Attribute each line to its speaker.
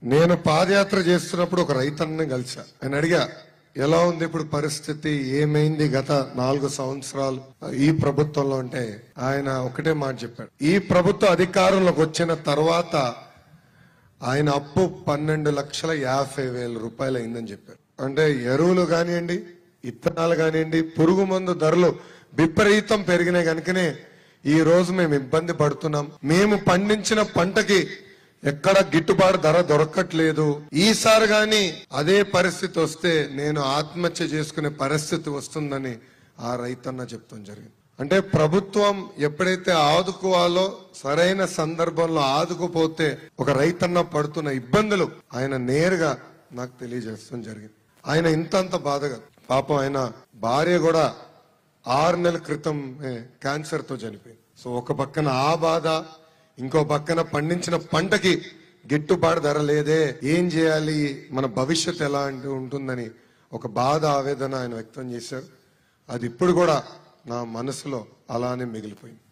Speaker 1: నేను పాదయాత్ర చేస్తున్నప్పుడు ఒక రైతన్నని కలిసా ఆయన అడిగా ఎలా ఉంది ఇప్పుడు పరిస్థితి ఏమైంది గత నాలుగు సంవత్సరాలు ఈ ప్రభుత్వంలో అంటే ఆయన ఒకటే మాట చెప్పాడు ఈ ప్రభుత్వ అధికారంలోకి వచ్చిన తర్వాత ఆయన అప్పు పన్నెండు లక్షల యాభై వేల రూపాయలు అయిందని చెప్పారు అంటే ఎరువులు కానివ్వండి ఇత్తనాలు కానివ్వండి పురుగు మందు ధరలు విపరీతం పెరిగినాయి కనుకనే ఈ రోజు మేము ఇబ్బంది పడుతున్నాం మేము పండించిన పంటకి ఎక్కడ గిట్టుబాటు ధర దొరకట్లేదు ఈసారి గాని అదే పరిస్థితి వస్తే నేను ఆత్మహత్య చేసుకునే పరిస్థితి వస్తుందని ఆ రైతన్న చెప్తాం జరిగింది అంటే ప్రభుత్వం ఎప్పుడైతే ఆదుకోవాలో సరైన సందర్భంలో ఆదుకోపోతే ఒక రైతన్న పడుతున్న ఇబ్బందులు ఆయన నేరుగా నాకు తెలియజేస్తాం జరిగింది ఆయన ఇంతంత బాధగా పాపం ఆయన భార్య కూడా ఆరు నెలల క్రితం క్యాన్సర్ తో చనిపోయింది సో ఒక పక్కన ఆ బాధ ఇంకో పక్కన పండించిన పంటకి గిట్టుబాటు ధర లేదే ఏం చేయాలి మన భవిష్యత్ ఎలా అంటే ఉంటుందని ఒక బాధ ఆవేదన ఆయన వ్యక్తం చేశారు అది ఇప్పుడు కూడా నా మనసులో అలానే మిగిలిపోయింది